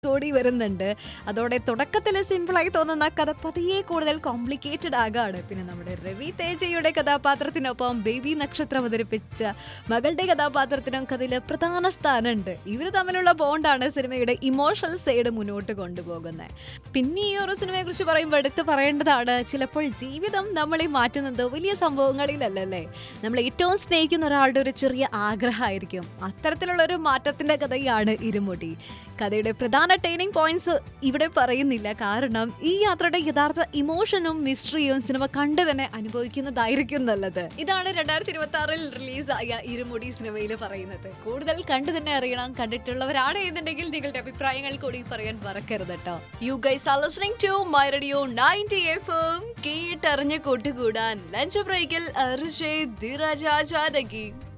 കൂടി വരുന്നുണ്ട് അതോടെ തുടക്കത്തിൽ സിമ്പിളായി തോന്നുന്ന കഥ പതിയെ കൂടുതൽ കോംപ്ലിക്കേറ്റഡ് ആകാണ് പിന്നെ നമ്മുടെ രവി തേജയുടെ കഥാപാത്രത്തിനൊപ്പം ബേബി നക്ഷത്രം അവതരിപ്പിച്ച മകളുടെ കഥാപാത്രത്തിനും കഥയിൽ പ്രധാന സ്ഥാനമുണ്ട് ഇവർ തമ്മിലുള്ള ബോണ്ടാണ് സിനിമയുടെ ഇമോഷണൽ സൈഡ് മുന്നോട്ട് കൊണ്ടുപോകുന്നത് പിന്നെ ഈ ഒരു സിനിമയെ കുറിച്ച് പറയുമ്പോൾ എടുത്ത് പറയേണ്ടതാണ് ചിലപ്പോൾ ജീവിതം നമ്മളെ മാറ്റുന്നത് വലിയ സംഭവങ്ങളിലല്ലല്ലേ നമ്മൾ ഏറ്റവും സ്നേഹിക്കുന്ന ഒരാളുടെ ഒരു ചെറിയ ആഗ്രഹമായിരിക്കും അത്തരത്തിലുള്ള ഒരു മാറ്റത്തിന്റെ കഥയാണ് ഇരുമുടി കഥയുടെ പ്രധാന ടേണിംഗ് പോയിന്റ്സ് ഇവിടെ പറയുന്നില്ല കാരണം ഈ യാത്രയുടെ യഥാർത്ഥ ഇമോഷനും മിസ്റ്ററിയും സിനിമ കണ്ടു തന്നെ അനുഭവിക്കുന്നതായിരിക്കും നല്ലത് ഇതാണ് രണ്ടായിരത്തി ഇരുപത്തി ആറിൽ റിലീസായ ഇരുമുടി സിനിമയിൽ പറയുന്നത് കൂടുതൽ കണ്ടു തന്നെ അറിയണം കണ്ടിട്ടുള്ളവരാണ് എന്നുണ്ടെങ്കിൽ നിങ്ങളുടെ അഭിപ്രായങ്ങൾ കൂടി പറയാൻ മറക്കരുത് കേട്ടോ you guys are listening to my radio ninety F M കേട്ടറിഞ്ഞ് കൂട്ടുകൂടാൻ ലഞ്ച് ബ്രേക്കിൽ അർഷേ ധീരജ ജാനകി